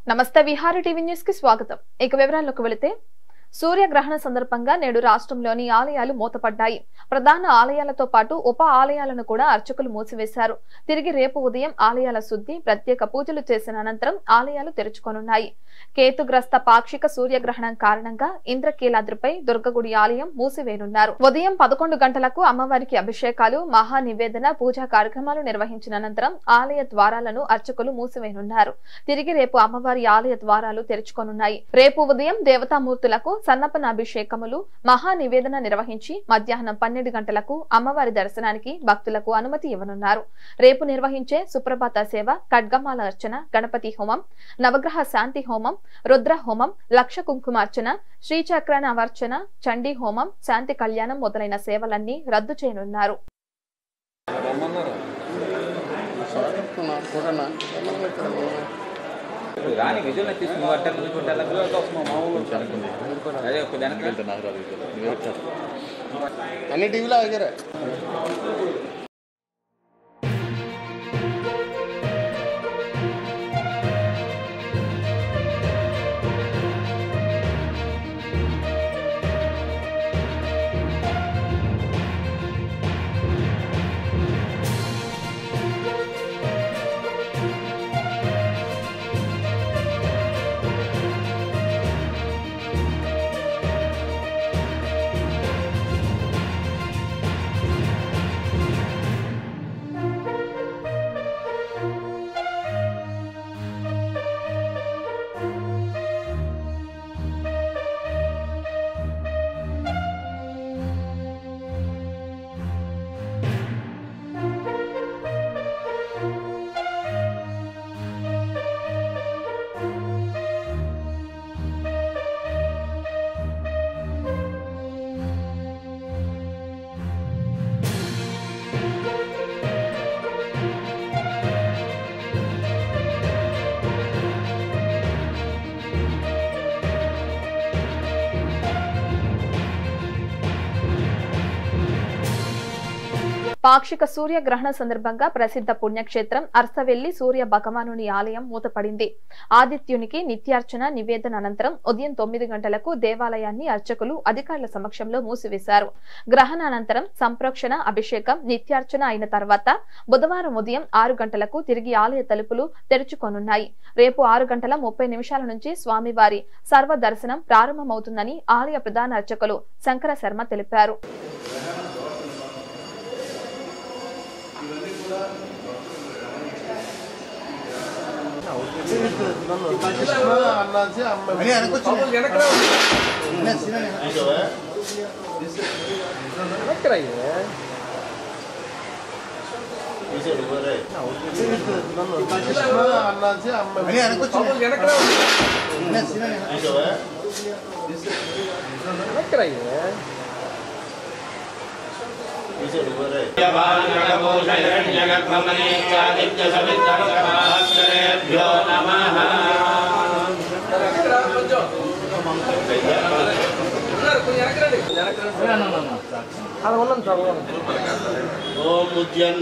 నమస్తే Vihari TV news కి స్వాగతం ఇక వివరాల్లోకి వెళితే సూర్యగ్రహణ సందర్భంగా నేడు రాష్ట్రంలోని ఆలయాలు మూతపడ్డాయి ప్రధాన ఆలయాలతో పాటు ఉప ఆలయాలను కూడా అర్చకులు మూసివేశారు తిరిగి రేపు ఉదయం ఆలయాల శుద్ధి ప్రత్యేక పూజలు చేసిన అనంతరం ఆలయాలు తెరుచుకోనున్నాయి కేతుగ్రస్త పాక్షిక సూర్యగ్రహణం కారణంగా ఇంద్రకీలాద్రిపై దుర్గగుడి ఆలయం మూసివేయనున్నారు ఉదయం పదకొండు గంటలకు అమ్మవారికి అభిషేకాలు మహా నివేదన పూజా కార్యక్రమాలు నిర్వహించిన అనంతరం ఆలయ ద్వారాలను అర్చకులు మూసివేయనున్నారు తిరిగి రేపు అమ్మవారి ఆలయ ద్వారాలు తెరుచుకోనున్నాయి రేపు ఉదయం దేవతామూర్తులకు సన్నపన అభిషేకములు మహా నివేదన నిర్వహించి మధ్యాహ్నం పన్నెండు గంటలకు అమ్మవారి దర్శనానికి భక్తులకు అనుమతి ఇవ్వనున్నారు రేపు నిర్వహించే సుప్రభాత సేవ ఖడ్గమాల అర్చన గణపతి హోమం నవగ్రహ శాంతి హోమం రుద్ర హోమం లక్ష కుంకుమార్చన శ్రీచక్ర నవర్చన చండీ హోమం శాంతి కళ్యాణం మొదలైన సేవలన్నీ రద్దు చేయనున్నారు రాని విజువల్ తీసుకుని అట్ట కూర్చుంటారు మామూలు అదే ఒక వెనక అన్ని టీవీలో ఆగారా పాక్షిక సూర్యగ్రహణ సందర్భంగా ప్రసిద్ధ పుణ్యక్షేత్రం అర్సవెల్లి సూర్య భగవానుని ఆలయం మూతపడింది ఆదిత్యునికి నిత్యార్చన నివేదన అనంతరం ఉదయం తొమ్మిది గంటలకు దేవాలయాన్ని అర్చకులు అధికారుల సమక్షంలో మూసివేశారు గ్రహణ అనంతరం సంప్రోక్షణ అభిషేకం నిత్యార్చన అయిన తర్వాత బుధవారం ఉదయం ఆరు గంటలకు తిరిగి ఆలయ తలుపులు తెరుచుకోనున్నాయి రేపు ఆరు గంటల ముప్పై నిమిషాల నుంచి స్వామివారి సర్వ దర్శనం ప్రారంభమవుతుందని ఆలయ ప్రధాన అర్చకులు శంకర శర్మ తెలిపారు అన్నాల్సి అమ్మాయి అన్నాల్సి అమ్మాయి జగత్మనేభ్యో నమః ఓం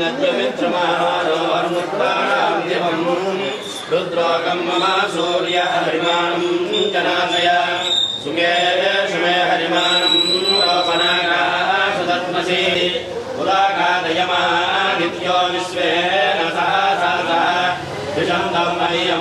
ఉద్యన్నద్యమిత్రమాహారోర్ముక్తానాం రుద్రోగం మమ సూర్య హరిమాణం జనాశయ సుమే సుమే హరిమాణం లోపనాగాసుదత్మసి పురాగాదయమా నిత్యో విశ్వేన సహ సహ విషంతం మహ్యం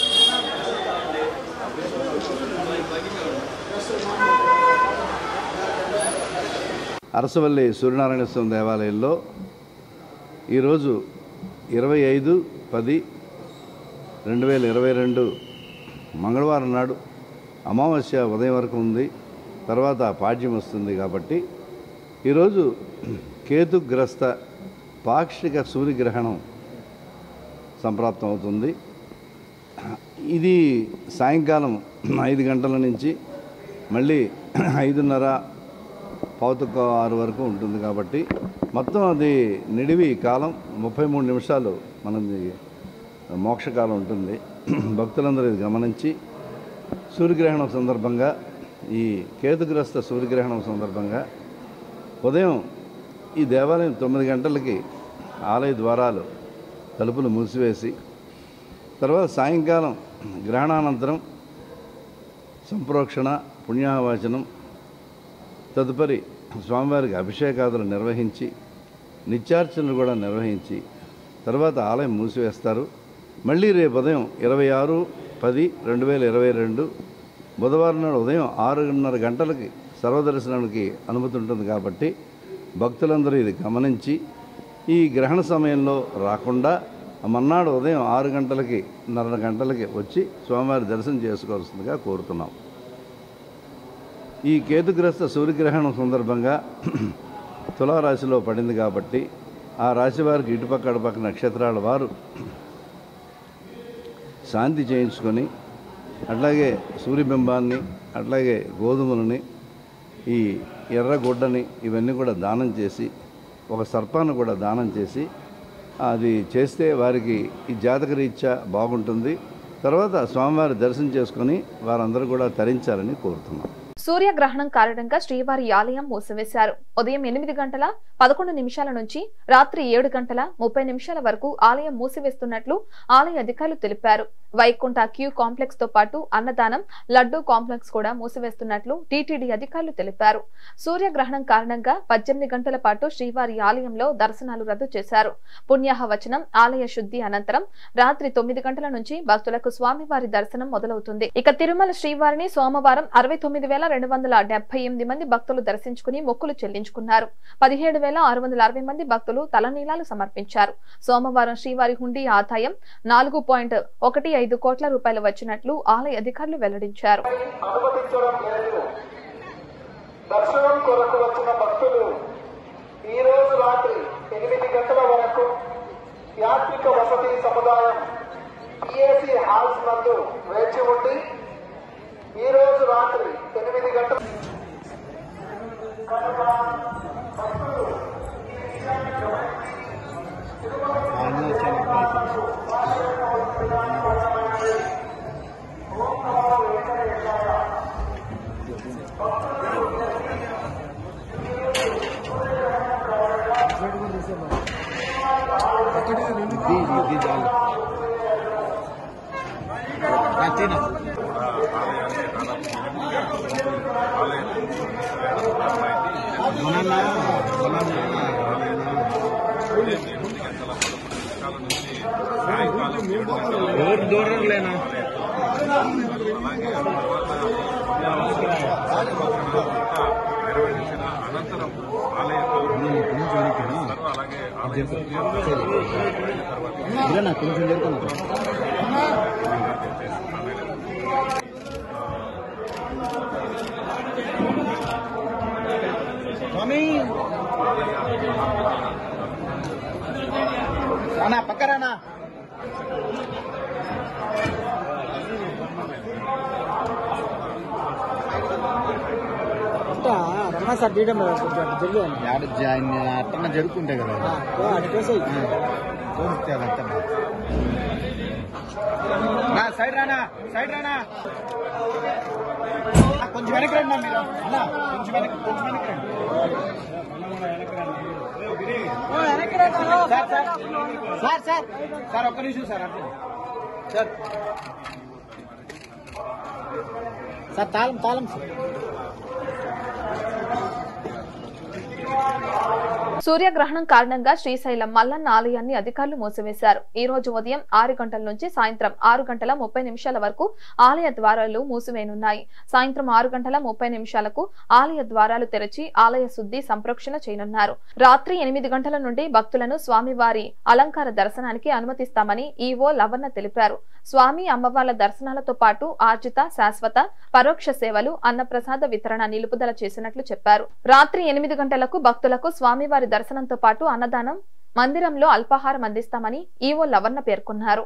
అరసవల్లి సూర్యనారాయణ స్వామి దేవాలయంలో ఈరోజు ఇరవై ఐదు పది రెండు వేల ఇరవై రెండు మంగళవారం నాడు అమావాస్య ఉదయం వరకు ఉంది తర్వాత పాడ్యం వస్తుంది కాబట్టి ఈరోజు కేతుగ్రస్త పాక్షిక సూర్యగ్రహణం సంప్రాప్తం అవుతుంది ఇది సాయంకాలం ఐదు గంటల నుంచి మళ్ళీ ఐదున్నర పావుతొక్క ఆరు వరకు ఉంటుంది కాబట్టి మొత్తం అది నిడివి కాలం ముప్పై మూడు నిమిషాలు మనది మోక్షకాలం ఉంటుంది భక్తులందరూ ఇది గమనించి సూర్యగ్రహణం సందర్భంగా ఈ కేతుగ్రస్త సూర్యగ్రహణం సందర్భంగా ఉదయం ఈ దేవాలయం తొమ్మిది గంటలకి ఆలయ ద్వారాలు తలుపులు మూసివేసి తర్వాత సాయంకాలం గ్రహణానంతరం సంప్రోక్షణ పుణ్యాహవాచనం తదుపరి స్వామివారికి అభిషేకాదులు నిర్వహించి నిత్యార్చనలు కూడా నిర్వహించి తర్వాత ఆలయం మూసివేస్తారు మళ్ళీ రేపు ఉదయం ఇరవై ఆరు పది రెండు వేల ఇరవై రెండు బుధవారం నాడు ఉదయం ఆరున్నర గంటలకి సర్వదర్శనానికి అనుమతి ఉంటుంది కాబట్టి భక్తులందరూ ఇది గమనించి ఈ గ్రహణ సమయంలో రాకుండా మన్నాడు ఉదయం ఆరు గంటలకి నర గంటలకి వచ్చి స్వామివారి దర్శనం చేసుకోవాల్సిందిగా కోరుతున్నాం ఈ కేతుగ్రస్త సూర్యగ్రహణం సందర్భంగా తులారాశిలో పడింది కాబట్టి ఆ రాశి వారికి ఇటుపక్క అటుపక్క నక్షత్రాల వారు శాంతి చేయించుకొని అట్లాగే సూర్యబింబాన్ని అట్లాగే గోధుమలని ఈ ఎర్రగొడ్డని ఇవన్నీ కూడా దానం చేసి ఒక సర్పాన్ని కూడా దానం చేసి అది చేస్తే వారికి ఈ జాతక రీత్యా బాగుంటుంది తర్వాత స్వామివారి దర్శనం చేసుకొని వారందరూ కూడా తరించాలని కోరుతున్నాం సూర్యగ్రహణం కారణంగా శ్రీవారి ఆలయం మూసివేశారు ఉదయం ఎనిమిది గంటల పదకొండు నిమిషాల నుంచి రాత్రి ఏడు గంటల ముప్పై నిమిషాల వరకు ఆలయం మూసివేస్తున్నట్లు ఆలయ అధికారులు తెలిపారు వైకుంఠ క్యూ కాంప్లెక్స్ తో పాటు అన్నదానం లడ్డూ కాంప్లెక్స్ కూడా మూసివేస్తున్నట్లు టీటీడీ అధికారులు తెలిపారు సూర్యగ్రహణం కారణంగా పద్దెనిమిది గంటల పాటు శ్రీవారి ఆలయంలో దర్శనాలు రద్దు చేశారు పుణ్యాహ వచనం ఆలయ శుద్ధి అనంతరం రాత్రి తొమ్మిది గంటల నుంచి భక్తులకు స్వామివారి దర్శనం మొదలవుతుంది ఇక తిరుమల శ్రీవారిని సోమవారం అరవై తొమ్మిది వేల రెండు వందల డెబ్బై ఎనిమిది మంది భక్తులు దర్శించుకుని మొక్కులు చెల్లించుకున్నారు పదిహేడు వేల ఆరు వందల అరవై మంది భక్తులు తలనీలాలు సమర్పించారు సోమవారం శ్రీవారి హుండీ ఆదాయం నాలుగు పాయింట్ ఒకటి ఐదు కోట్ల రూపాయలు వచ్చినట్లు ఆలయ అధికారులు వెల్లడించారు అనుమతించడం లేదు దర్శనం కొరకు వచ్చిన భక్తులు ఈ రోజు రాత్రి ఎనిమిది గంటల వరకు యాత్రిక వసతి సముదాయం పిఏసి హాల్స్ నందు వేచి ఉండి ఈ రోజు రాత్రి ఎనిమిది గంటల పక్కరానా రమణ సార్ తీయడం కొంచెం జరిగింది అట్లా జరుపుకుంటే కదా అటు కేసు చూస్తే అదంతా సైడ్ రానా సైడ్ రానా కొంచెం వెనక్కి రండి మీరు అన్నా కొంచెం వెనక్కి కొంచెం వెనక్కి రండి sir sir sir sir sir ఒక్క నిమిషం సార్ అట్లా సార్ సార్ తాళం తాళం సార్ సూర్యగ్రహణం కారణంగా శ్రీశైలం మల్లన్న ఆలయాన్ని అధికారులు మూసివేశారు ఈ రోజు ఉదయం ఆరు గంటల నుంచి సాయంత్రం ఆరు గంటల ముప్పై నిమిషాల వరకు ఆలయ ద్వారాలు మూసివేయనున్నాయి సాయంత్రం ఆరు గంటల ముప్పై నిమిషాలకు ఆలయ ద్వారాలు తెరిచి ఆలయ శుద్ధి సంప్రోక్షణ చేయనున్నారు రాత్రి ఎనిమిది గంటల నుండి భక్తులను స్వామివారి అలంకార దర్శనానికి అనుమతిస్తామని ఈవో లవన్న తెలిపారు స్వామి అమ్మవార్ల దర్శనాలతో పాటు ఆర్జిత శాశ్వత పరోక్ష సేవలు అన్నప్రసాద వితరణ నిలుపుదల చేసినట్లు చెప్పారు రాత్రి ఎనిమిది గంటలకు భక్తులకు స్వామివారి దర్శనంతో పాటు అన్నదానం మందిరంలో అల్పాహారం అందిస్తామని ఈవో లవన్న పేర్కొన్నారు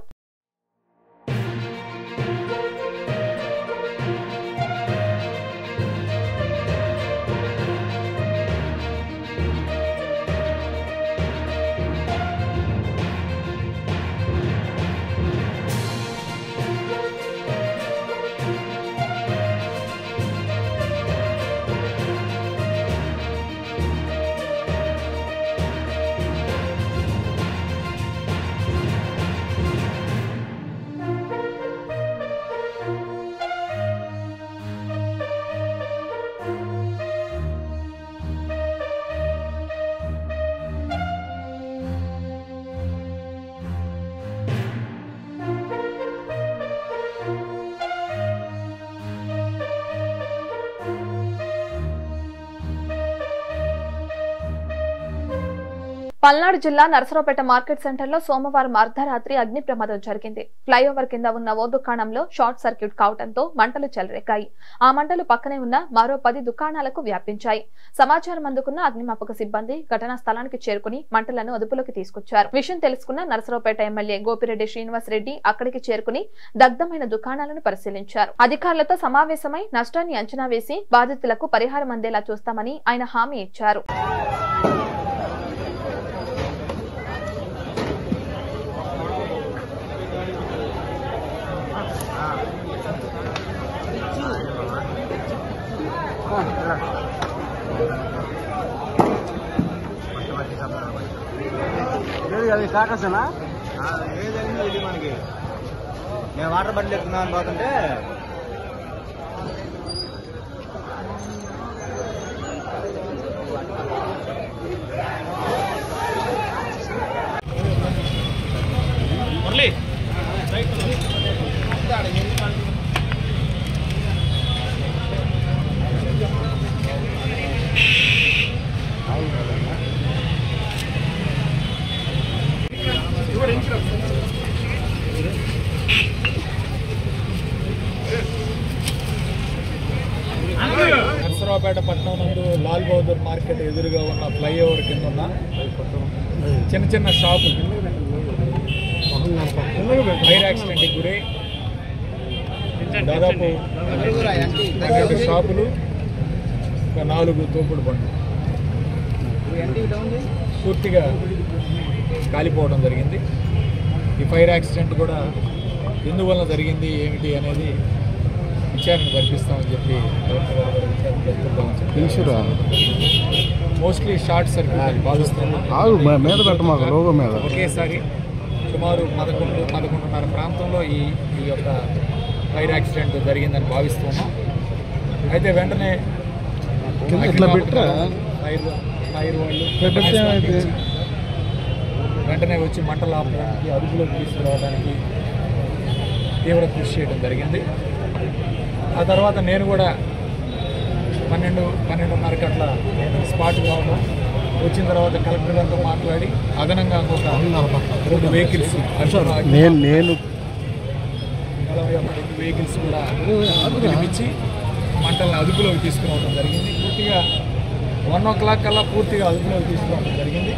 పల్నాడు జిల్లా నరసరావుపేట మార్కెట్ సెంటర్లో సోమవారం అర్ధరాత్రి అగ్ని ప్రమాదం జరిగింది ఫ్లైఓవర్ కింద ఉన్న ఓ దుకాణంలో షార్ట్ సర్క్యూట్ కావడంతో మంటలు చెలరేగాయి ఆ మంటలు పక్కనే ఉన్న మరో పది దుకాణాలకు వ్యాపించాయి సమాచారం అందుకున్న అగ్నిమాపక సిబ్బంది ఘటనా స్థలానికి చేరుకుని మంటలను అదుపులోకి తీసుకొచ్చారు విషయం తెలుసుకున్న నరసరావుపేట ఎమ్మెల్యే గోపిరెడ్డి శ్రీనివాస్ రెడ్డి అక్కడికి చేరుకుని దగ్ధమైన దుకాణాలను పరిశీలించారు అధికారులతో సమావేశమై నష్టాన్ని అంచనా వేసి బాధితులకు పరిహారం అందేలా చూస్తామని ఆయన హామీ ఇచ్చారు లేదు అది కాకసేనా ఏదైనా ఇది మనకి నేను వాటర్ బండ్లు ఎక్కుతున్నాను పోతుంటే నరసరావుపేట పట్టణం నందు లాల్ బహదూర్ మార్కెట్ ఎదురుగా ఉన్న ఫ్లైఓవర్ కింద ఉన్న చిన్న చిన్న షాపులు ఫైర్ యాక్సిడెంట్కి గురై దాదాపు పన్నెండు షాపులు ఒక నాలుగు తోపుడు బండ్లు పూర్తిగా కాలిపోవడం జరిగింది ఈ ఫైర్ యాక్సిడెంట్ కూడా ఎందువల్ల జరిగింది ఏమిటి అనేది విచారణ జరిపిస్తామని చెప్పి గవర్నర్ గారు కూడా విచారణ జరిపిస్తామని చెప్పి మోస్ట్లీ షార్ట్ సర్క్యూట్ అని భావిస్తున్నాం మీద పెట్టమాకు లోగో మీద ఒకేసారి సుమారు పదకొండు పదకొండున్నర ప్రాంతంలో ఈ ఈ యొక్క ఫైర్ యాక్సిడెంట్ జరిగిందని భావిస్తున్నాం అయితే వెంటనే ఇట్లా పెట్టరా? ఫైర్ ఫైర్ వాళ్ళు పెడితే ఏమైతే? వెంటనే వచ్చి మంటలు ఆపడానికి అదుపులోకి తీసుకురావడానికి తీవ్ర కృషి చేయడం జరిగింది ఆ తర్వాత నేను కూడా పన్నెండు పన్నెండున్నరకి అట్లా స్పాట్ కావడం వచ్చిన తర్వాత కలెక్టర్ గారితో మాట్లాడి అదనంగా ఇంకొక రెండు వెహికల్స్ నేను నేను నలభై ఒక్క రెండు వెహికల్స్ కూడా పిలిపించి మంటల్ని అదుపులోకి తీసుకురావడం జరిగింది పూర్తిగా వన్ ఓ క్లాక్ కల్లా పూర్తిగా అదుపులోకి తీసుకురావడం జరిగింది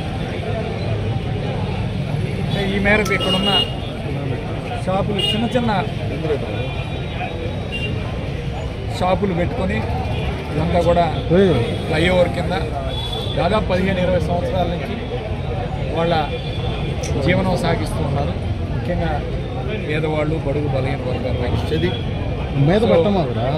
అంటే ఈ మేరకు ఇక్కడున్న షాపులు చిన్న చిన్న షాపులు పెట్టుకొని ఇదంతా కూడా ఫ్లైఓవర్ కింద దాదాపు పదిహేను ఇరవై సంవత్సరాల నుంచి వాళ్ళ జీవనం సాగిస్తూ ఉన్నారు ముఖ్యంగా పేదవాళ్ళు బడుగు బలహీన వర్గాలు చది మీద పెట్టమాకురా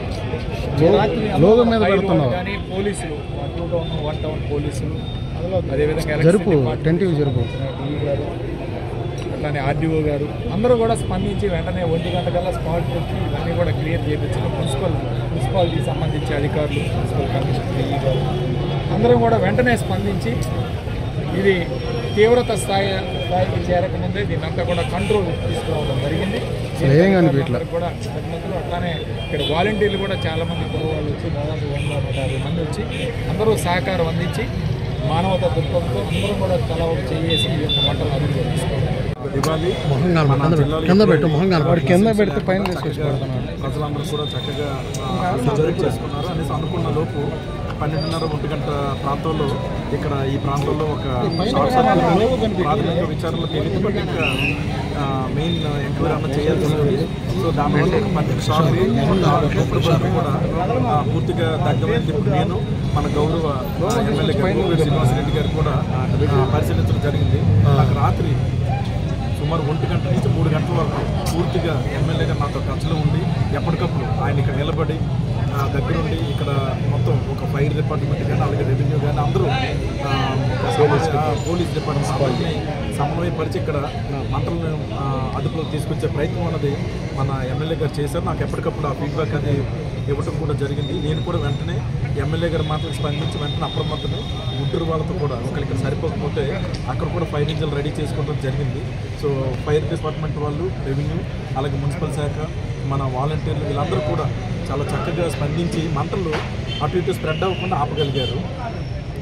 లోగో మీద పెడుతున్నావు కానీ పోలీసులు టూ టౌన్ వన్ టౌన్ పోలీసులు అదేవిధంగా జరుపు, ఎలక్ట్రిసిటీ డిపార్ట్మెంట్ టెంటివ్ జరుపు. ఈ గారు అట్లానే ఆర్డీఓ గారు అందరూ కూడా స్పందించి వెంటనే ఒంటి గంట కల్లా స్పాట్కి వచ్చి ఇవన్నీ కూడా క్లియర్ చేయించడం మున్సిపల్ మున్సిపాలిటీకి సంబంధించి అధికారులు మున్సిపల్ కమిషనర్ ఈ గారు అందరూ కూడా వెంటనే స్పందించి ఇది తీవ్రత స్థాయి స్థాయికి చేరకముందే దీన్ని అంతా కూడా కంట్రోల్ తీసుకురావడం జరిగింది అసలు ఏం కనిపించట్లే. అందరూ కూడా ప్రతినిధులు అట్లానే ఇక్కడ వాలంటీర్లు కూడా చాలా మంది కుర్రవాళ్ళు వచ్చి దాదాపు వంద నూట యాభై మంది వచ్చి అందరూ సహకారం అందించి మానవతా దృక్పథంతో అందరూ కూడా తల ఒక చేసి ఈ యొక్క మంటలు అదుపులో తీసుకోవడం దివాళీ మొహం మన కనపడు జిల్లాలో కింద పెట్టు ఎప్పుడైతే మొహం కనపడు కింద పెడితే పైన తీసుకొచ్చి పెడుతున్నాడు ప్రజలందరూ కూడా చక్కగా సెలబ్రేట్ చేసుకున్నారు అనేసి అనుకున్న లోపు పన్నెండున్నర ఒంటి గంట ప్రాంతంలో ఇక్కడ ఈ ప్రాంతంలో ఒక షార్ట్ సర్క్యూట్ ప్రాథమిక విచారణలో తేలింది బట్ ఇంకా మెయిన్ ఎంక్వైరీ అన్న చేయాల్సి ఉంది సో దానివల్ల ఒక పన్నెండు షాపులు లోపల బండ్లు కూడా ఆ, పూర్తిగా దగ్గమైంది ఇప్పుడు నేను మన గౌరవ ఎమ్మెల్యే గారు శ్రీనివాస్ రెడ్డి గారు కూడా ఆ, పరిశీలించడం జరిగింది నాకు రాత్రి సుమారు ఒంటి గంట నుంచి మూడు గంటల వరకు పూర్తిగా ఎమ్మెల్యేగా నాతో టచ్లో ఉండి ఎప్పటికప్పుడు ఆయన ఇక్కడ నిలబడి ఆ, దగ్గరుండి ఇక్కడ మొత్తం ఒక ఫైర్ డిపార్ట్మెంట్ కానీ అలాగే రెవెన్యూ కానీ అందరూ ఆ, సమన్వయ- ఆ, పోలీస్ డిపార్ట్మెంట్ అందరినీ సమన్వయపరిచి ఇక్కడ మంటలను ఆ, అదుపులోకి తీసుకొచ్చే ప్రయత్నం అన్నది మన ఎమ్మెల్యే గారు చేశారు నాకు ఎప్పటికప్పుడు ఆ ఫీడ్బ్యాక్ అది ఇవ్వటం కూడా జరిగింది నేను కూడా వెంటనే ఎమ్మెల్యే గారి మాటలకు స్పందించి వెంటనే అప్రమత్తమే గుంటూరు వాళ్ళతో కూడా ఒకరికి ఇక్కడ సరిపోకపోతే అక్కడ కూడా ఫైర్ ఇంజిన్ రెడీ చేసుకోవడం జరిగింది సో ఫైర్ డిపార్ట్మెంట్ వాళ్ళు రెవెన్యూ అలాగే మున్సిపల్ శాఖ మన వాలంటీర్లు వీళ్ళందరూ కూడా చాలా చక్కగా స్పందించి మంటలు అటు ఇటు స్ప్రెడ్ అవ్వకుండా ఆపగలిగారు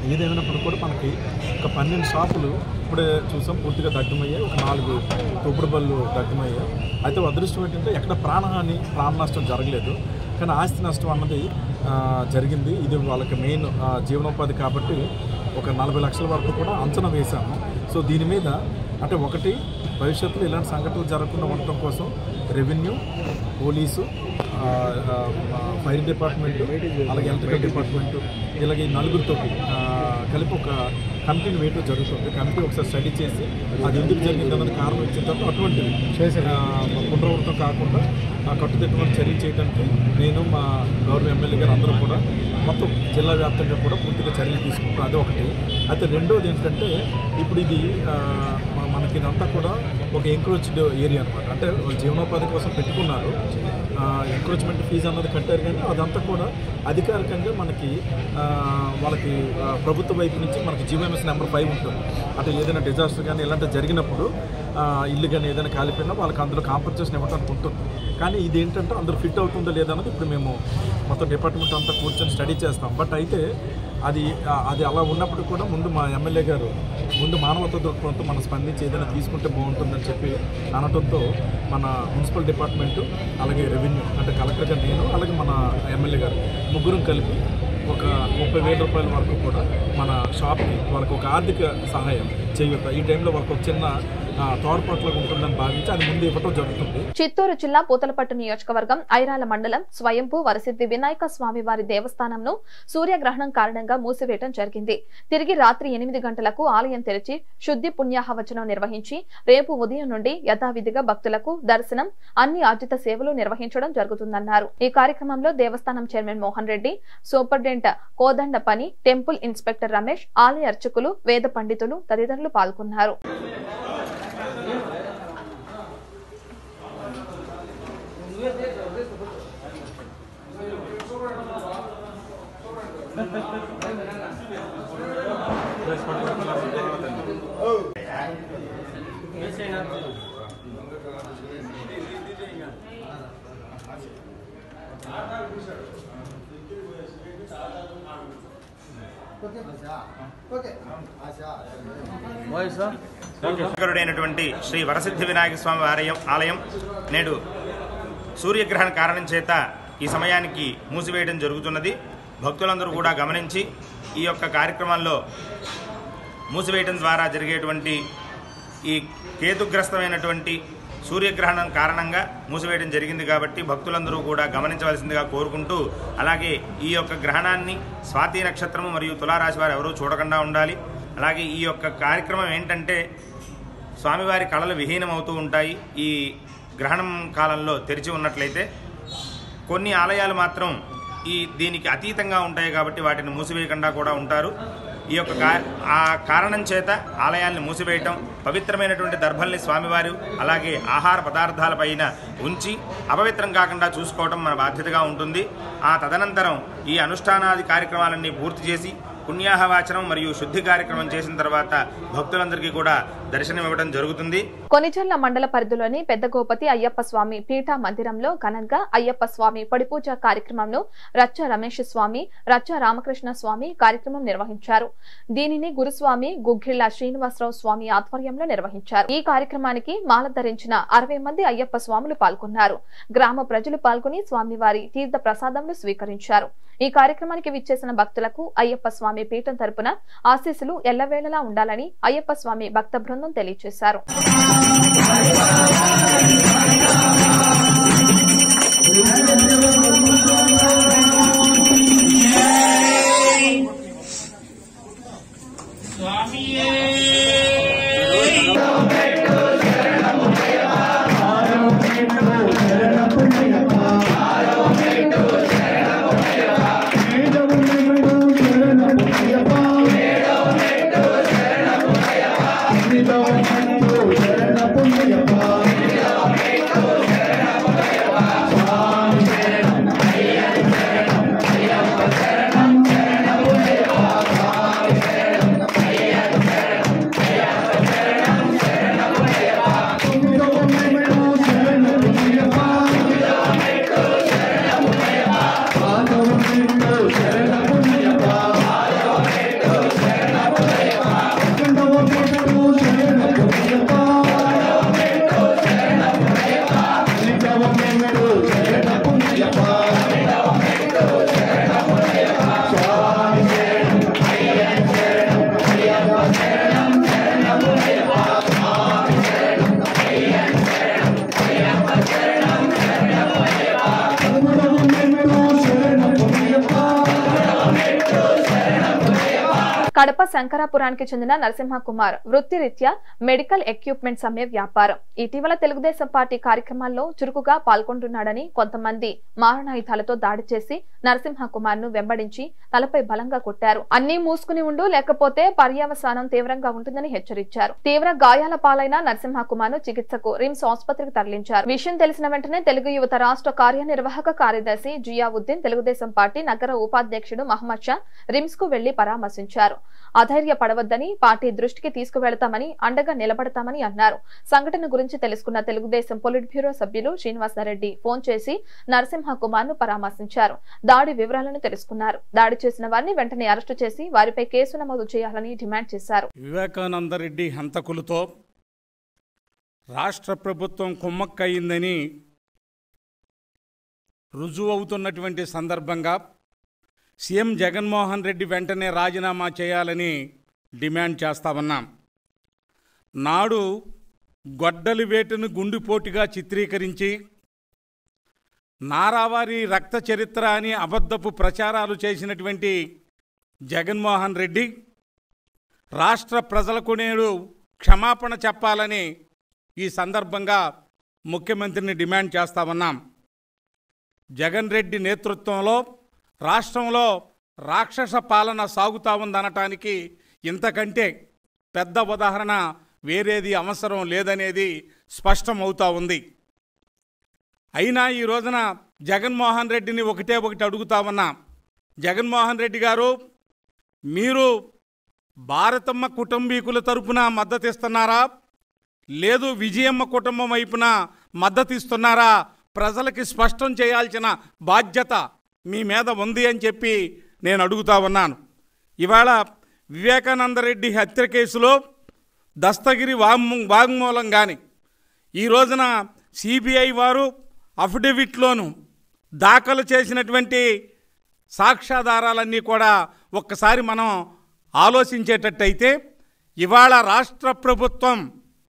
ఏదేమైనప్పుడు కూడా మనకి ఒక పన్నెండు షాపులు ఇప్పుడే చూసాం పూర్తిగా దగ్ధమయ్యాయి ఒక నాలుగు తోపుడు బళ్ళు దగ్ధమయ్యాయి అయితే అదృష్టం ఏంటంటే ఎక్కడ ప్రాణహాని ప్రాణ నష్టం జరగలేదు కానీ ఆస్తి నష్టం అన్నది ఆ, జరిగింది ఇది వాళ్ళకి మెయిన్ ఆ, జీవనోపాధి కాబట్టి ఒక నలభై లక్షల వరకు కూడా అంచనా వేశాము సో దీని మీద అంటే ఒకటి భవిష్యత్తులో ఇలాంటి సంఘటనలు జరగకుండా ఉండటం కోసం రెవెన్యూ పోలీసు ఆ, ఆ, ఫైర్ డిపార్ట్మెంట్ అలాగే ఎలక్ట్రికల్ డిపార్ట్మెంట్ ఇలాగే ఈ నలుగురితో కలిపి ఒక కమిటీని వేయటం జరుగుతుంది కమిటీ ఒకసారి స్టడీ చేసి అది ఎందుకు జరిగింది అన్నది కారణం ఇచ్చిన తర్వాత అటువంటివి ఆ, పునరావృతం కాకుండా ఆ కట్టుదిట్టమైన చర్య చేయడానికి నేను మా గౌరవ ఎమ్మెల్యే గారు అందరూ కూడా మొత్తం జిల్లా వ్యాప్తంగా కూడా పూర్తిగా చర్యలు తీసుకుంటాం అది ఒకటి అయితే రెండోది ఏంటంటే ఇప్పుడు ఇది ఆ, మ- మనకి ఇదంతా కూడా ఒక ఎంక్రోచ్డ్ ఏరియా అనమాట అంటే వాళ్ళు జీవనోపాధి కోసం పెట్టుకున్నారు ఎంక్రోచ్మెంట్ ఫీజు అన్నది కట్టారు కానీ అదంతా కూడా అధికారికంగా మనకి ఆ, వాళ్ళకి ఆ, ప్రభుత్వ వైపు నుంచి మనకి జీవోఎంఎస్ నెంబర్ ఫైవ్ ఉంటుంది అంటే ఏదైనా డిజాస్టర్ కానీ ఇలాంటివి జరిగినప్పుడు ఆ, ఇల్లు కానీ ఏదైనా కాలిపోయినా వాళ్ళకి అందులో కాంపన్సేషన్ ఇవ్వడానికి ఉంటుంది కానీ ఇది ఏంటంటే అందరూ ఫిట్ అవుతుందో లేదా అన్నది ఇప్పుడు మేము మొత్తం డిపార్ట్మెంట్ అంతా కూర్చొని స్టడీ చేస్తాం బట్ అయితే అది ఆ, అది అలా ఉన్నప్పుడు కూడా ముందు మా ఎమ్మెల్యే గారు ముందు మానవత దృక్పథంతో మనం స్పందించి ఏదైనా తీసుకుంటే బాగుంటుందని చెప్పి అనటంతో మన మున్సిపల్ డిపార్ట్మెంటు అలాగే రెవెన్యూ అంటే కలెక్టర్ గారు నేను అలాగే మన ఎమ్మెల్యే గారు ముగ్గురం కలిపి ఒక ముప్పై వేల రూపాయల వరకు కూడా మన షాప్కి వాళ్ళకి ఒక ఆర్థిక సహాయం చేయొద్దు ఈ టైంలో వాళ్ళకి ఒక చిన్న ఆ, తోడ్పాట్లకు ఉంటుందని భావించి అది ముందు ఇవ్వటం జరుగుతుంది చిత్తూరు జిల్లా పూతలపట్టు నియోజకవర్గం ఐరాల మండలం స్వయంభూ వరసిద్ధి వినాయక స్వామి వారి దేవస్థానంను సూర్యగ్రహణం కారణంగా మూసివేయడం జరిగింది తిరిగి రాత్రి ఎనిమిది గంటలకు ఆలయం తెరిచి శుద్ధి పుణ్యాహవచనం నిర్వహించి రేపు ఉదయం నుండి యథావిధిగా భక్తులకు దర్శనం అన్ని ఆర్జిత సేవలు నిర్వహించడం జరుగుతుందన్నారు ఈ కార్యక్రమంలో దేవస్థానం chairman Mohan Reddy superintendent Kodandapani temple inspector Ramesh ఆలయ అర్చకులు వేద పండితులు తదితరులు పాల్గొన్నారు శంకరుడైనటువంటి శ్రీ వరసిద్ధి వినాయక స్వామి ఆలయం ఆలయం నేడు సూర్యగ్రహణ కారణం చేత ఈ సమయానికి మూసివేయడం జరుగుతున్నది భక్తులందరూ కూడా గమనించి ఈ యొక్క కార్యక్రమంలో మూసివేయడం ద్వారా జరిగేటువంటి ఈ కేతుగ్రస్తమైనటువంటి సూర్యగ్రహణం కారణంగా మూసివేయడం జరిగింది కాబట్టి భక్తులందరూ కూడా గమనించవలసిందిగా కోరుకుంటూ అలాగే ఈ యొక్క గ్రహణాన్ని స్వాతి నక్షత్రము మరియు తులారాశి వారు ఎవరూ చూడకుండా ఉండాలి అలాగే ఈ యొక్క కార్యక్రమం ఏంటంటే స్వామివారి కళలు విహీనమవుతూ ఉంటాయి ఈ గ్రహణం కాలంలో తెరిచి ఉన్నట్లయితే కొన్ని ఆలయాలు మాత్రం ఈ దీనికి అతీతంగా ఉంటాయి కాబట్టి వాటిని మూసివేయకుండా కూడా ఉంటారు ఈ యొక్క కా- ఆ కారణం చేత ఆలయాల్ని మూసివేయటం పవిత్రమైనటువంటి దర్భల్ని స్వామివారు అలాగే ఆహార పదార్థాలపైన ఉంచి అపవిత్రం కాకుండా చూసుకోవటం మన బాధ్యతగా ఉంటుంది ఆ తదనంతరం ఈ అనుష్ఠానాది కార్యక్రమాలన్నీ పూర్తి చేసి పుణ్యాహవాచనం మరియు శుద్ధి కార్యక్రమం చేసిన తర్వాత భక్తులందరికీ కూడా దర్శనం ఇవ్వడం జరుగుతుంది కొనిజల్ల మండల పరిధిలోని పెద్ద గోపతి అయ్యప్ప స్వామి పీఠ మందిరంలో ఘనంగా అయ్యప్ప స్వామి పడిపూజ కార్యక్రమంలో రచ్చ రమేష్ స్వామి రచ్చ రామకృష్ణ స్వామి కార్యక్రమం నిర్వహించారు దీనిని గురుస్వామి గుగ్గిళ్ల శ్రీనివాసరావు స్వామి ఆధ్వర్యంలో నిర్వహించారు ఈ కార్యక్రమానికి మాల ధరించిన అరవై మంది అయ్యప్ప స్వాములు పాల్గొన్నారు గ్రామ ప్రజలు పాల్గొని స్వామివారి తీర్థ ప్రసాదములు స్వీకరించారు ఈ కార్యక్రమానికి విచ్చేసిన భక్తులకు అయ్యప్ప స్వామి పీఠం తరపున ఆశీస్సులు ఎల్లవేళలా ఉండాలని అయ్యప్ప స్వామి భక్త బృందం తెలియజేశారు శరణపు కడప శంకరాపురానికి చెందిన నరసింహ కుమార్ వృత్తిరీత్యా మెడికల్ ఎక్విప్మెంట్స్ అమ్మే వ్యాపారం ఇటీవల తెలుగుదేశం పార్టీ కార్యక్రమాల్లో చురుకుగా పాల్గొంటున్నాడని కొంతమంది మారణాయుధాలతో దాడి చేసి నరసింహ కుమార్ ను వెంబడించి తలపై బలంగా కొట్టారు అన్నీ మూసుకుని ఉండు లేకపోతే పర్యవసానం తీవ్రంగా ఉంటుందని హెచ్చరించారు తీవ్ర గాయాల పాలైన నరసింహ కుమార్ ను చికిత్సకు రిమ్స్ ఆసుపత్రికి తరలించారు విషయం తెలిసిన వెంటనే తెలుగు యువత రాష్ట్ర కార్యనిర్వాహక కార్యదర్శి జియావుద్దీన్ తెలుగుదేశం పార్టీ నగర ఉపాధ్యక్షుడు మహమ్మద్ షా రిమ్స్ కు వెళ్లి పరామర్శించారు అధైర్య పడవద్దని పార్టీ దృష్టికి తీసుకువెళతామని అండగా నిలబడతామని అన్నారు సంఘటన గురించి తెలుసుకున్న తెలుగుదేశం పొలిట్ బ్యూరో సభ్యులు శ్రీనివాసరెడ్డి ఫోన్ చేసి నరసింహ కుమార్ ను పరామర్శించారు దాడి వివరాలను తెలుసుకున్నారు దాడి చేసిన వారిని వెంటనే అరెస్టు చేసి వారిపై కేసు నమోదు చేయాలని డిమాండ్ చేశారు వివేకానందరెడ్డి హంతకులతో రాష్ట్ర ప్రభుత్వం కుమ్మక్కయిందని రుజువు అవుతున్నటువంటి సందర్భంగా సీఎం జగన్మోహన్ రెడ్డి వెంటనే రాజీనామా చేయాలని డిమాండ్ చేస్తా ఉన్నాం నాడు గొడ్డలి వేటును గుండెపోటుగా చిత్రీకరించి నారావారి రక్త చరిత్ర అని అబద్ధపు ప్రచారాలు చేసినటువంటి జగన్మోహన్ రెడ్డి రాష్ట్ర ప్రజలకు నేడు క్షమాపణ చెప్పాలని ఈ సందర్భంగా ముఖ్యమంత్రిని డిమాండ్ చేస్తా ఉన్నాం జగన్ రెడ్డి నేతృత్వంలో రాష్ట్రంలో రాక్షస పాలన సాగుతా ఉందనటానికి ఇంతకంటే పెద్ద ఉదాహరణ వేరేది అవసరం లేదనేది స్పష్టమవుతా ఉంది అయినా ఈ రోజున జగన్మోహన్ రెడ్డిని ఒకటే ఒకటి అడుగుతా ఉన్నా జగన్మోహన్ రెడ్డి గారు మీరు భారతమ్మ కుటుంబీకుల తరపున మద్దతు ఇస్తున్నారా లేదు విజయమ్మ కుటుంబం వైపున మద్దతు ఇస్తున్నారా ప్రజలకి స్పష్టం చేయాల్సిన బాధ్యత మీ మీద ఉంది అని చెప్పి నేను అడుగుతా ఉన్నాను ఇవాళ వివేకానందరెడ్డి హత్య కేసులో దస్తగిరి వాంగ్ వాంగ్మూలం కానీ ఈ రోజున సిబిఐ వారు అఫిడవిట్లోను దాఖలు చేసినటువంటి సాక్ష్యాధారాలన్నీ కూడా ఒక్కసారి మనం ఆలోచించేటట్టయితే ఇవాళ రాష్ట్ర ప్రభుత్వం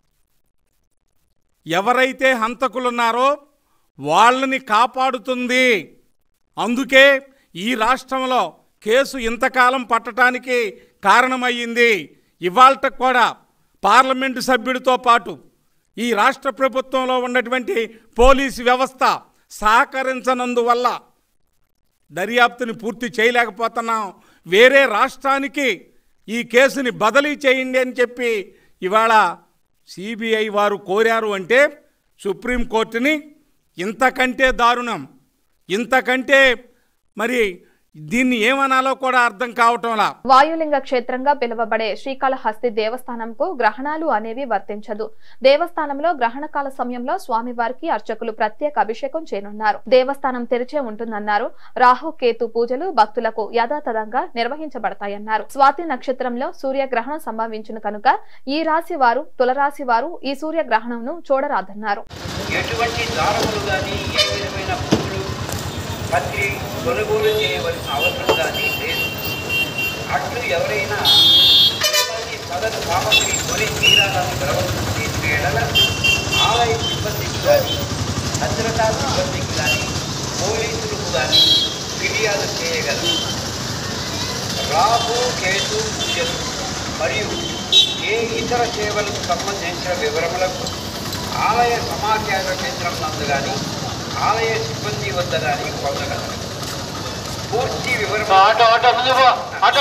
ఎవరైతే హంతకులున్నారో వాళ్ళని కాపాడుతుంది అందుకే ఈ రాష్ట్రంలో కేసు ఇంతకాలం పట్టడానికి కారణమయ్యింది ఇవాళ కూడా పార్లమెంటు సభ్యుడితో పాటు ఈ రాష్ట్ర ప్రభుత్వంలో ఉన్నటువంటి పోలీసు వ్యవస్థ సహకరించనందువల్ల దర్యాప్తుని పూర్తి చేయలేకపోతున్నాం వేరే రాష్ట్రానికి ఈ కేసుని బదిలీ చేయండి అని చెప్పి ఇవాళ సిబిఐ వారు కోరారు అంటే సుప్రీంకోర్టుని ఇంతకంటే దారుణం ఇంతకంటే మరి దీన్ని ఏమనాలో కూడా అర్థం కావటంలా వాయులింగ క్షేత్రంగా పిలువబడే శ్రీకాళహస్తి దేవస్థానంకు గ్రహణాలు అనేవి వర్తించదు దేవస్థానంలో గ్రహణకాల సమయంలో స్వామివారికి అర్చకులు ప్రత్యేక అభిషేకం చేయనున్నారు దేవస్థానం తెరిచే ఉంటుందన్నారు రాహు కేతు పూజలు భక్తులకు యథాతథంగా నిర్వహించబడతాయన్నారు స్వాతి నక్షత్రంలో సూర్యగ్రహణం సంభవించిన కనుక ఈ రాశి వారు తులరాశి వారు ఈ సూర్యగ్రహణంను చూడరాదన్నారు ఎటువంటి దారములు కానీ ఏ విధమైన పువ్వులు పత్రి కొనుగోలు చేయవలసిన అవసరం కానీ లేదు అట్లు ఎవరైనా తిరుపతి సదరు సామగ్రి కొని తీరాలని ప్రవర్తించే ఎడల ఆలయ సిబ్బందికి కానీ భద్రతా సిబ్బందికి కానీ పోలీసులకు కానీ ఫిర్యాదు చేయగలరు రాహు కేతు పూజలు మరియు ఏ ఇతర సేవలకు సంబంధించిన వివరములకు ఆలయ సమాచార కేంద్రం నందు కానీ ఆలయ సిబ్బంది వద్ద కానీ పొందగలరు పూర్తి వివరణ ఆటో ఆటో ముందు ఆటో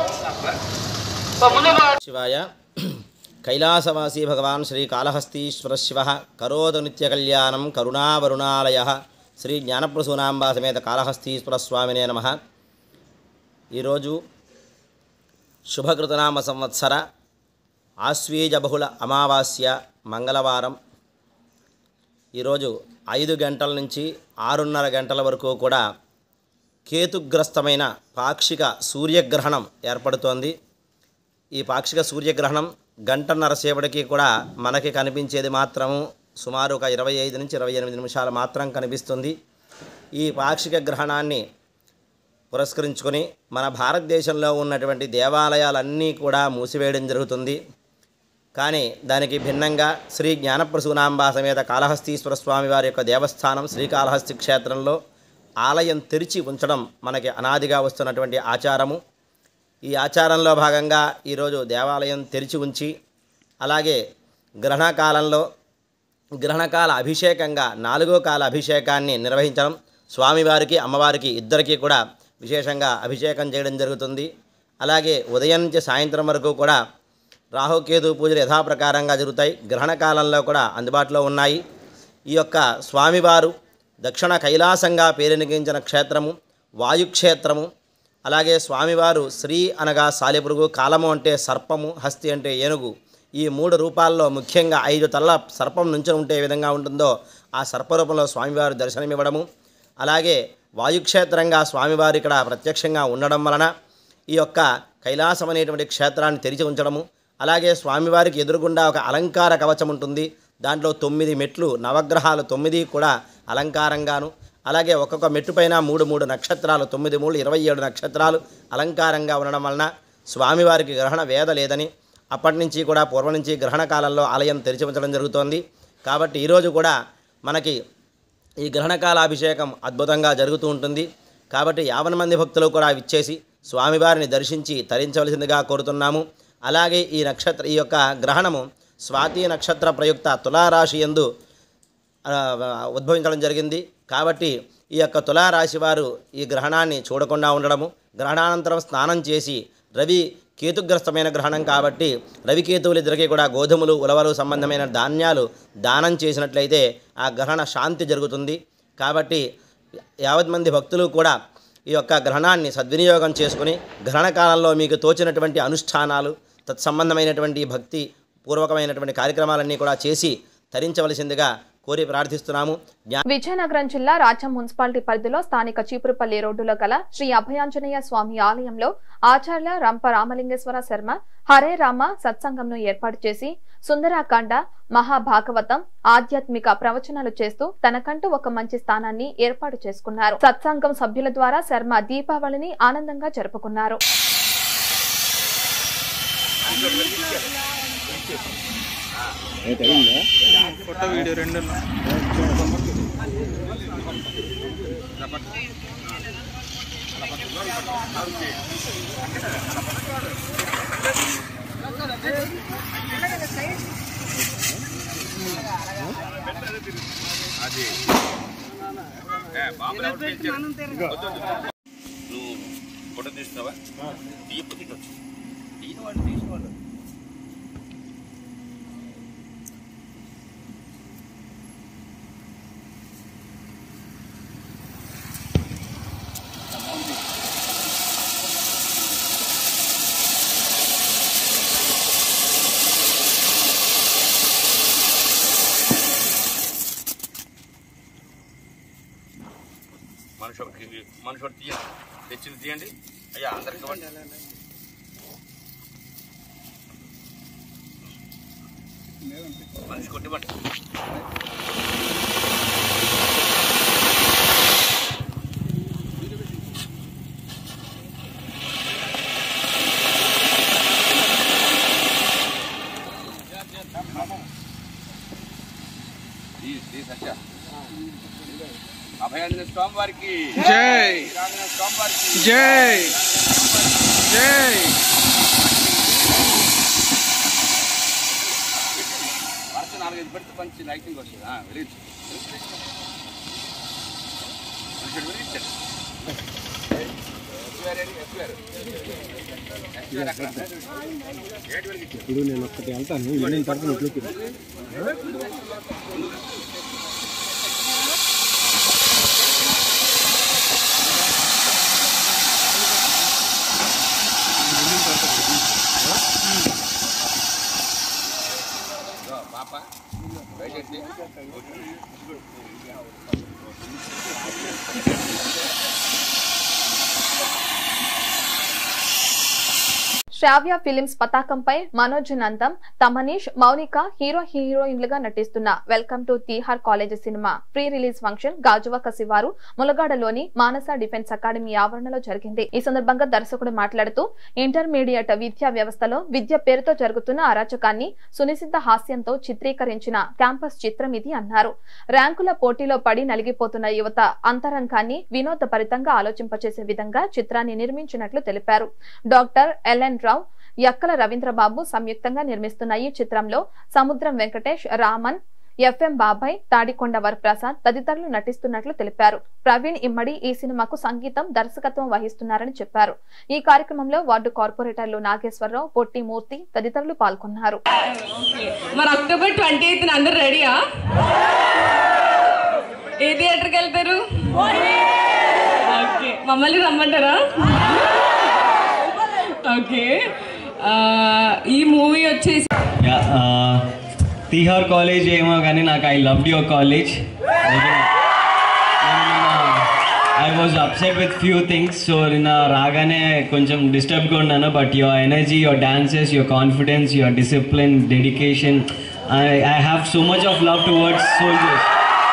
ముందు శివాయ కైలాసవాసీ భగవాన్ శ్రీ కాళహస్తీశ్వర శివ కరోదు నిత్య కళ్యాణం కరుణావరుణాలయ శ్రీ జ్ఞానప్రసూనాంబా సమేత కాళహస్తీశ్వర స్వామినే నమ ఈరోజు శుభకృతనామ సంవత్సర ఆశ్వీజ బహుళ అమావాస్య మంగళవారం ఈరోజు ఐదు గంటల నుంచి ఆరున్నర గంటల వరకు కూడా కేతుగ్రస్తమైన పాక్షిక సూర్యగ్రహణం ఏర్పడుతోంది ఈ పాక్షిక సూర్యగ్రహణం గంటన్నర సేపటికి కూడా మనకి కనిపించేది మాత్రము సుమారు ఒక ఇరవై ఐదు నుంచి ఇరవై ఎనిమిది నిమిషాలు మాత్రం కనిపిస్తుంది ఈ పాక్షిక గ్రహణాన్ని పురస్కరించుకొని మన భారతదేశంలో ఉన్నటువంటి దేవాలయాలన్నీ కూడా మూసివేయడం జరుగుతుంది కానీ దానికి భిన్నంగా శ్రీ జ్ఞానప్రసూనాంబా సమేత కాళహస్తీశ్వర స్వామి వారి యొక్క దేవస్థానం శ్రీకాళహస్తి క్షేత్రంలో ఆలయం తెరిచి ఉంచడం మనకి అనాదిగా వస్తున్నటువంటి ఆచారము ఈ ఆచారంలో భాగంగా ఈరోజు దేవాలయం తెరిచి ఉంచి అలాగే గ్రహణ కాలంలో గ్రహణకాల అభిషేకంగా నాలుగో కాల అభిషేకాన్ని నిర్వహించడం స్వామివారికి అమ్మవారికి ఇద్దరికీ కూడా విశేషంగా అభిషేకం చేయడం జరుగుతుంది అలాగే ఉదయం నుంచి సాయంత్రం వరకు కూడా రాహుకేతు పూజలు యథాప్రకారంగా జరుగుతాయి గ్రహణ కాలంలో కూడా అందుబాటులో ఉన్నాయి ఈ యొక్క స్వామివారు దక్షిణ కైలాసంగా పేరెనిగించిన క్షేత్రము వాయుక్షేత్రము అలాగే స్వామివారు శ్రీ అనగా సాలెపురుగు కాలము అంటే సర్పము హస్తి అంటే ఏనుగు ఈ మూడు రూపాల్లో ముఖ్యంగా ఐదు తల్ల సర్పం నుంచి ఉంటే ఏ విధంగా ఉంటుందో ఆ సర్పరూపంలో స్వామివారు దర్శనమివ్వడము అలాగే వాయుక్షేత్రంగా స్వామివారు ఇక్కడ ప్రత్యక్షంగా ఉండడం వలన ఈ యొక్క కైలాసం అనేటువంటి క్షేత్రాన్ని తెరిచి ఉంచడము అలాగే స్వామివారికి ఎదురుగుండా ఒక అలంకార కవచం ఉంటుంది దాంట్లో తొమ్మిది మెట్లు నవగ్రహాలు తొమ్మిది కూడా అలంకారంగాను అలాగే ఒక్కొక్క మెట్టు పైన మూడు మూడు నక్షత్రాలు తొమ్మిది మూడు ఇరవై ఏడు నక్షత్రాలు అలంకారంగా ఉండడం వలన స్వామివారికి గ్రహణ వేద లేదని అప్పటి నుంచి కూడా పూర్వం నుంచి గ్రహణ కాలంలో ఆలయం తెరిచి ఉంచడం జరుగుతోంది కాబట్టి ఈరోజు కూడా మనకి ఈ గ్రహణకాలాభిషేకం అద్భుతంగా జరుగుతూ ఉంటుంది కాబట్టి యావన మంది భక్తులు కూడా విచ్చేసి స్వామివారిని దర్శించి తరించవలసిందిగా కోరుతున్నాము అలాగే ఈ నక్షత్ర ఈ యొక్క గ్రహణము స్వాతి నక్షత్ర ప్రయుక్త తులారాశి ఎందు ఆ, ఉద్భవించడం జరిగింది కాబట్టి ఈ యొక్క తులారాశి వారు ఈ గ్రహణాన్ని చూడకుండా ఉండడము గ్రహణానంతరం స్నానం చేసి రవి కేతుగ్రస్తమైన గ్రహణం కాబట్టి రవికేతువులిద్దరికీ కూడా గోధుమలు ఉలవలు సంబంధమైన ధాన్యాలు దానం చేసినట్లయితే ఆ గ్రహణ శాంతి జరుగుతుంది కాబట్టి యావత్ మంది భక్తులు కూడా ఈ యొక్క గ్రహణాన్ని సద్వినియోగం చేసుకుని గ్రహణ కాలంలో మీకు తోచినటువంటి అనుష్ఠానాలు తత్సంబంధమైనటువంటి భక్తి పూర్వకమైనటువంటి కార్యక్రమాలన్నీ కూడా చేసి తరించవలసిందిగా కోరి ప్రార్థిస్తున్నాము జ్ఞా విజయనగరం జిల్లా రాజ్యం మున్సిపాలిటీ పరిధిలో స్థానిక చీపురుపల్లి రోడ్డులో గల శ్రీ అభయాంజనేయ స్వామి ఆలయంలో ఆచార్య రంప రామలింగేశ్వర శర్మ హరే రామ సత్సంగంను ఏర్పాటు చేసి సుందరాకాండ మహాభాగవతం ఆధ్యాత్మిక ప్రవచనాలు చేస్తూ తనకంటూ ఒక మంచి స్థానాన్ని ఏర్పాటు చేసుకున్నారు సత్సంగం సభ్యుల ద్వారా శర్మ దీపావళిని ఆనందంగా జరుపుకున్నారు ఫోటో వీడియో రెండు అది ఏ, బాంబులు ఎవరు పేల్చారు? వద్దు, వద్దు. నువ్వు ఫోటో తీస్తున్నావా తీయపు తీయచ్చు తీసిన వాళ్ళు తీసిన వాళ్ళు మనిషి ఒకటి మనిషి ఒకటి తీయండి తెచ్చింది తీయండి అయ్యా అందరికి ఇవ్వండి మనిషి కొట్టివ్వండి సత్య అభయాంజన స్వామి వారికి జై. రాజన స్వామి వారికి జై జై వరుస నాలుగైదు పెడితే మంచి లైటింగ్ వస్తుంది ఆ, వెలిగించు వెలిగించండి, వెలిగించండి. SVR AD? ఎస్వీఆర్. ఎస్వీఆర్ అక్కడ. ఏడు వెలిగించు. ఇప్పుడు నేను ఒక్కటి వెళ్తాను ఈవినింగ్ తర్వాత ఇంట్లోకి ఇదిగో పాప దయచేసి శ్రావ్య ఫిలిమ్స్ పతాకంపై మనోజ్ నందం తమనీష్ మౌనిక హీరో హీరోయిన్లుగా నటిస్తున్న welcome to Tihar college cinema pre release function Gajuwaka శివారు ములగాడలోని మానస డిఫెన్స్ అకాడమీ ఆవరణలో జరిగింది ఈ సందర్భంగా దర్శకుడు మాట్లాడుతూ ఇంటర్మీడియట్ విద్యా వ్యవస్థలో విద్య పేరుతో జరుగుతున్న అరాచకాన్ని సునిశిత హాస్యంతో చిత్రీకరించిన క్యాంపస్ చిత్రం ఇది అన్నారు ర్యాంకుల పోటీలో పడి నలిగిపోతున్న యువత అంతరంగాన్ని వినోదభరితంగా ఆలోచింపచేసే విధంగా చిత్రాన్ని నిర్మించినట్లు తెలిపారు డాక్టర్ ఎల్ఎన్ రావు యక్కల రవీంద్రబాబు సంయుక్తంగా నిర్మిస్తున్న ఈ చిత్రంలో సముద్రం వెంకటేష్ రామన్ ఎఫ్ఎం బాబాయ్ తాడికొండ వరప్రసాద్ తదితరులు నటిస్తున్నట్లు తెలిపారు ప్రవీణ్ ఇమ్మడి ఈ సినిమాకు సంగీతం దర్శకత్వం వహిస్తున్నారని చెప్పారు ఈ కార్యక్రమంలో వార్డు కార్పొరేటర్లు నాగేశ్వరరావు పొట్టి మూర్తి తదితరులు పాల్గొన్నారు మరి అక్టోబర్ ట్వంటీ ఎయిత్ అందరు రెడీయా ఏ థియేటర్కి వెళ్తారు ఓకే మమ్మల్ని రమ్మంటారా ఓకే ఈ మూవీ వచ్చేసి తీహార్ కాలేజ్ ఏమో కానీ నాకు I love your college I was upset with few things so నిన్న రాగానే కొంచెం డిస్టర్బ్గా ఉన్నాను but your energy your dances your confidence your discipline dedication I I have so much of love towards soldiers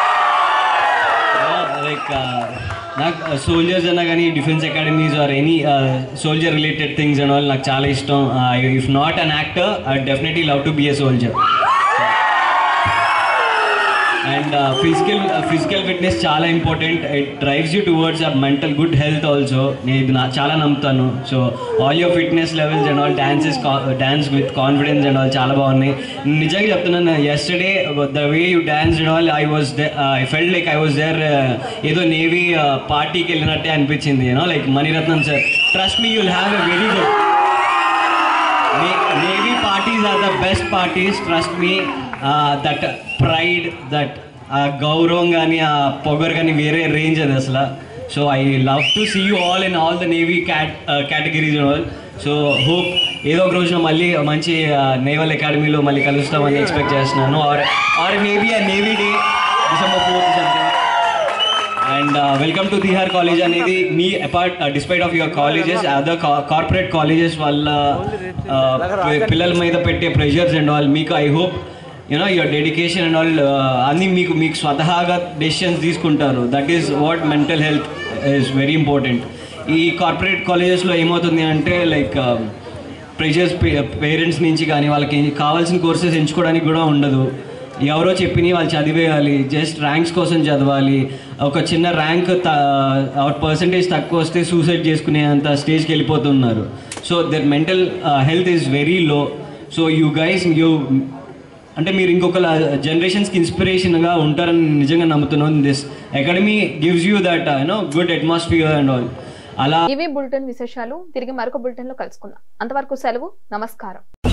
like నాకు soldiers అన్నా కానీ defence academies are any soldier related things and all నాకు చాలా ఇష్టం if not an actor I definitely love to be a soldier and physical physical fitness చాలా important it drives you towards a mental good health also నేను ఇది నా చాలా నమ్ముతాను so all your fitness levels and all dances dance with confidence and all చాలా బాగున్నాయి నిజంగా చెప్తున్నాను yesterday the way you dance and all I was I felt like I was there ఏదో నేవీ పార్టీకి వెళ్ళినట్టే అనిపించింది you know like Maniratnam sir trust me you'll have a very good navy parties are the best parties trust me that pride that ఆ గౌరవం కానీ ఆ పొగరు కానీ వేరే రేంజ్ అది అసలు so I love to see you all in all the navy cat categories all so hope ఏదో ఒక రోజున మళ్ళీ మంచి నేవల్ అకాడమీలో మళ్ళీ కలుస్తామని ఎక్స్పెక్ట్ చేస్తున్నాను ఆర్ ఆర్ మేబీ ఆ navy day December fourth something and welcome to Tihar college అనేది మీ apart despite of your colleges other corporate colleges వాళ్ళ పిల్లల మీద పెట్టే ప్రెషర్స్ అండ్ ఆల్ మీకు I hope you know your dedication and all అన్నీ మీకు మీకు స్వతహాగా డెసిషన్స్ తీసుకుంటారు that is what mental health is very important ఈ కార్పొరేట్ కాలేజెస్లో ఏమవుతుంది అంటే లైక్ ప్రెషర్స్ పేరెంట్స్ నుంచి కానీ వాళ్ళకి కావాల్సిన కోర్సెస్ ఎంచుకోవడానికి కూడా ఉండదు ఎవరో చెప్పినవి వాళ్ళు చదివేయాలి జస్ట్ ర్యాంక్స్ కోసం చదవాలి ఒక చిన్న ర్యాంక్ పర్సంటేజ్ తక్కువ వస్తే సూసైడ్ చేసుకునేంత స్టేజ్కి వెళ్ళిపోతున్నారు so their mental health is very low so you guys you అంటే మీరు ఇంకొక జనరేషన్స్కి ఇన్స్పిరేషన్గా ఉంటారని నిజంగా నమ్ముతున్నాను this academy gives you that you know good atmosphere and all అలా ఇవి బులెటిన్ విశేషాలు తిరిగి మరొక బులెటిన్ లో కలుసుకుందాం అంతవరకు సెలవు నమస్కారం